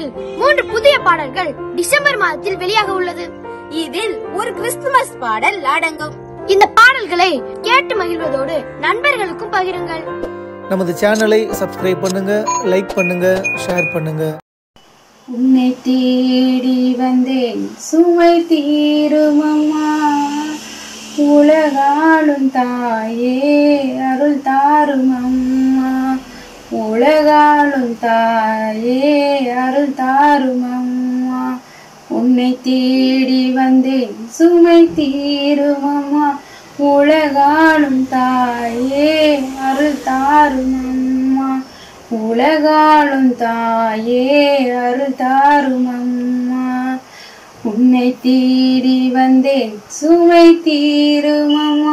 சேனலில் மூன்று புதிய பாடல்கள் டிசம்பர் மாதத்தில் வெளியாக உள்ளது இதில் ஒரு கிறிஸ்துமஸ் பாடல் அடங்கும் இந்த பாடல்களை கேட்டு மகிழ்வதோடு நண்பர்களுக்கும் பகிருங்கள் நமது சேனலை சப்ஸ்கிரைப் பண்ணுங்க லைக் பண்ணுங்க ஷேர் பண்ணுங்க உன்னை தேடி வந்தேன் சுமை தீருமம்மா உலகாளும் தாயே அருள் தாரும் அம்மா உலகாளும் தாயே அருள் தாரும் அம்மா உன்னை தேடி வந்தேன் சுமை தீருமம்மா உலகாளும் தாயே அருள் தாரும் அம்மா உலகாளும் தாயே அருள் தாரும் அம்மா உன்னை தேடி வந்தேன் சுமை தீருமம்மா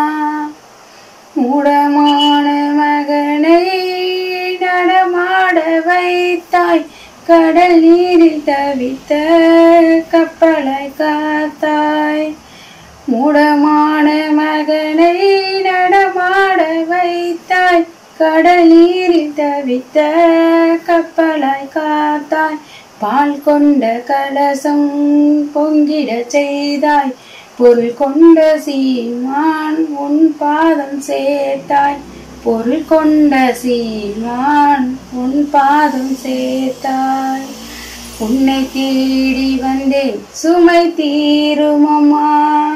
மூடமான மகனை நடமாட வைத்தாய் கடல் நீரில் தவித்த கப்பலாய் காத்தாய் மூடமான மகனை நடமாட வைத்தாய் கடல் நீரில் தவித்த கப்பலாய் காத்தாய் பால் கொண்ட கலசம் பொங்கிட செய்தாய் பொருள் கொண்ட சீமான் உன் பாதம் சேர்த்தாய் பொருள் கொண்ட சீமான் உன் பாதம் சேர்த்தாய் உன்னை தேடி வந்தேன் சுமை தீருமம்மா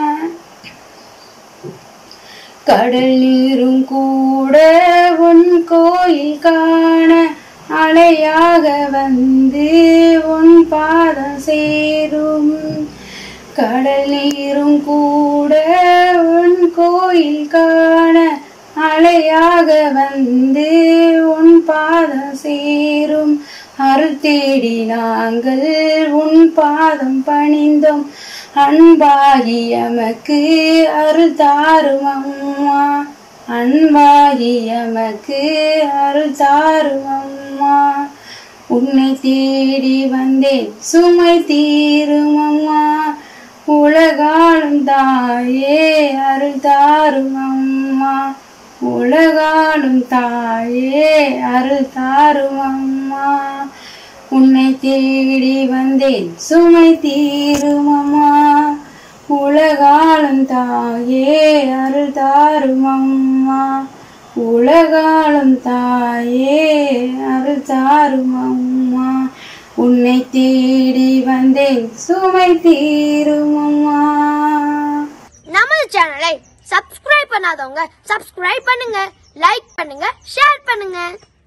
கடல் நீரும் கூட உன் கோயில் காண அலையாக வந்து உன் பாதம் சேரும் கடல் நீரும் கூட உன் கோயில் காண அலையாக வந்து உன் பாதம் சேரும் அருள் தேடி நாங்கள் உன் பாதம் பணிந்தோம் அன்பாகி எமக்கு அருள் தாரும் அம்மா அன்பாகி எமக்கு அருள் தாரும் அம்மா உன்னை தேடி வந்தேன் சுமை தீரும் அம்மா உலகாலும் தாயே அருள் தாரும் அம்மா உலகாலும் தாயே அருள் தாரும் அம்மா உன்னை தேடி வந்தேன் சுமை தீரும் அம்மா உலகாலும் தாயே அருள் தாரும் அம்மா உலகாலும் தாயே அருள் தாரும் அம்மா உன்னை தேடி வந்தேன் சுமை தீரும் அம்மா நமது சேனலை சப்ஸ்கிரைப் பண்ணாதவங்க சப்ஸ்கிரைப் பண்ணுங்க லைக் பண்ணுங்க ஷேர் பண்ணுங்க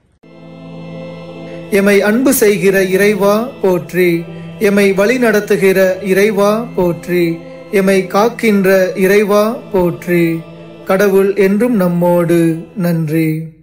எமை அன்பு செய்கிற இறைவா போற்றி எமை வழி நடத்துகிற இறைவா போற்றி எமை காக்கின்ற இறைவா போற்றி கடவுள் என்றும் நம்மோடு நன்றி